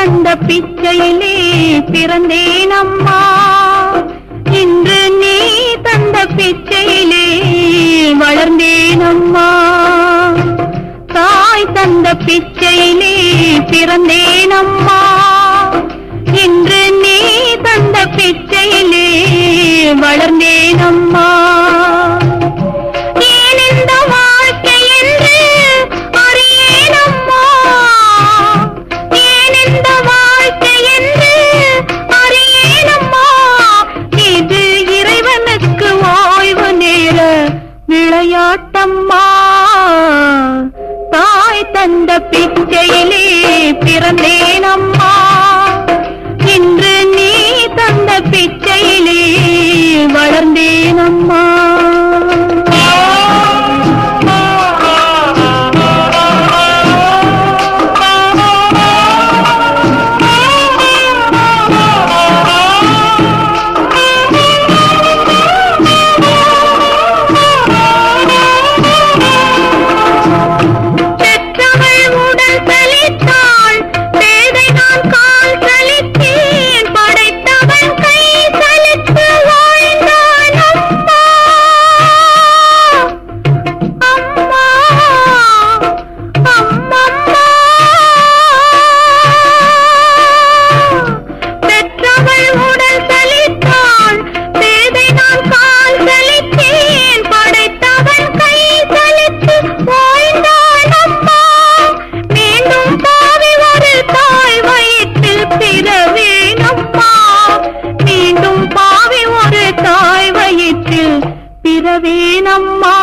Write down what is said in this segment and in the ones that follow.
தந்த பிச்சையிலே பிறந்தேன் அம்மா இன்று நீ தந்த பிச்சையிலே வளர்ந்தேன் அம்மா தாய் தந்த பிச்சையிலே பிறந்தேன் அம்மா இன்று நீ தந்த பிச்சையிலே வளர்ந்தேன் அம்மா ஏன் இந்த வாழ்க்கை என்று அறியேன் அம்மா ஏன் இந்த வாழ்க்கை என்று அறியேன் அம்மா இது இறைவனுக்கு ஓய்வு நேர விளையாட்டம்மா தாய் தந்த பிச்சையிலே பிறந்தேன் அம்மா இன்று நீ தந்த பிச்சையிலே வளர்ந்தேன் அம்மா பெற்றவள் உடல் சலித்தாள் பேதை நான் கால் சலித்தேன் படைத்தவன் கை சலித்து வாழ்ந்தான் அம்மா அம்மா அம்மம்மா பெற்றவள் உடல் சலித்தாள் பேதை நான் கால் சலித்தேன் படைத்தவன் கை சலித்து வாழ்ந்தான் அம்மா மீண்டும் பாவி ஒரு தாய் வயிற்றில் பிறவேன் அம்மா மீண்டும் பாவி ஒரு தாய் வயிற்றில் பிறவேன் அம்மா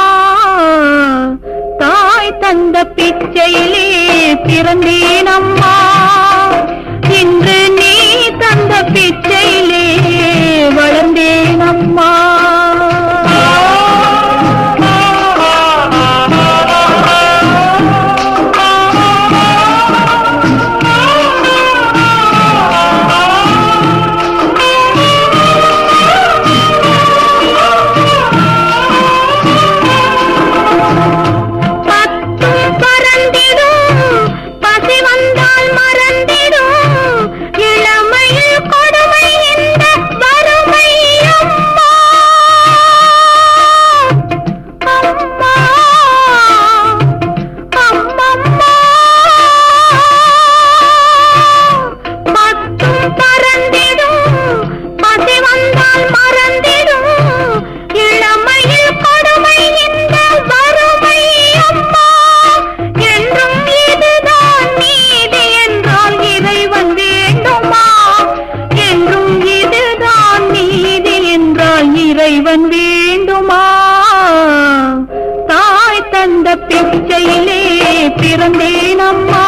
தாய் தந்த பிச்சையிலே பிறந்தேன் அம்மா இன்று நீ தந்த பிச்சையிலே வளர்ந்தேன் அம்மா பத்தும் பறந்திடும் பசி வந்தால் மறந்திடும் இளமையில் கொடுமை இந்த வறுமை அம்மா அம்மா அம்மம்மா பத்தும் பறந்திடும் பசி வந்தால் மறந்திடும் இளமையில் கொடுமை இந்த வறுமை அம்மா என்றும் இதுதான் நீதி என்றால் இறைவன் வேண்டுமா என்றும் இதுதான் நீதி என்றால் இறைவன் வேண்டுமா தாய் தந்த பிச்சையிலே பிறந்தேன் அம்மா